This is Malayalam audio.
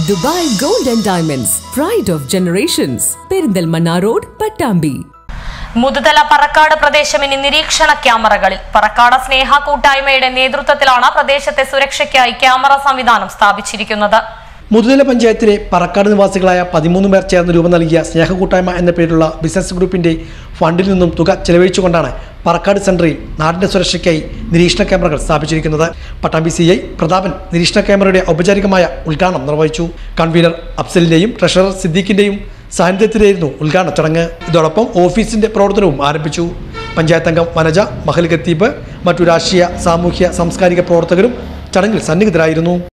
Dubai gold and diamonds pride of generations Perinthalmanna road Pattambi Muthuthala Parakkad പ്രദേശം ഇനി നിരീക്ഷണ ക്യാമറകളിൽ പറക്കാട് സ്നേഹ കൂട്ടായ്മയുടെ നേതൃത്വത്തിലാണ് പ്രദേശത്തെ സുരക്ഷയ്ക്കായി ക്യാമറ സംവിധാനം സ്ഥാപിച്ചിരിക്കുന്നത് മുതുതല പഞ്ചായത്തിലെ പറക്കാട് നിവാസികളായ പതിമൂന്ന് പേർ ചേർന്ന് രൂപം നൽകിയ സ്നേഹകൂട്ടായ്മ എന്ന പേരിലുള്ള ബിസിനസ് ഗ്രൂപ്പിന്റെ ഫണ്ടിൽ നിന്നും തുക ചെലവഴിച്ചുകൊണ്ടാണ് പറക്കാട് സെന്ററിൽ നാടിന്റെ സുരക്ഷയ്ക്കായി നിരീക്ഷണ ക്യാമറകൾ സ്ഥാപിച്ചിരിക്കുന്നത് പട്ടാമ്പി സി ഐ പ്രതാപൻ നിരീക്ഷണ ക്യാമറയുടെ ഔപചാരികമായ ഉദ്ഘാടനം നിർവഹിച്ചു കൺവീനർ അഫ്സലിന്റെയും ട്രഷറർ സിദ്ദീഖിന്റെയും സാന്നിധ്യത്തിലായിരുന്നു ഉദ്ഘാടന ചടങ്ങ് ഇതോടൊപ്പം ഓഫീസിന്റെ പ്രവർത്തനവും ആരംഭിച്ചു പഞ്ചായത്ത് അംഗം വനജ മഹൽ ഖത്തീബ് മറ്റു രാഷ്ട്രീയ സാമൂഹ്യ സാംസ്കാരിക പ്രവർത്തകരും ചടങ്ങിൽ സന്നിഹിതരായിരുന്നു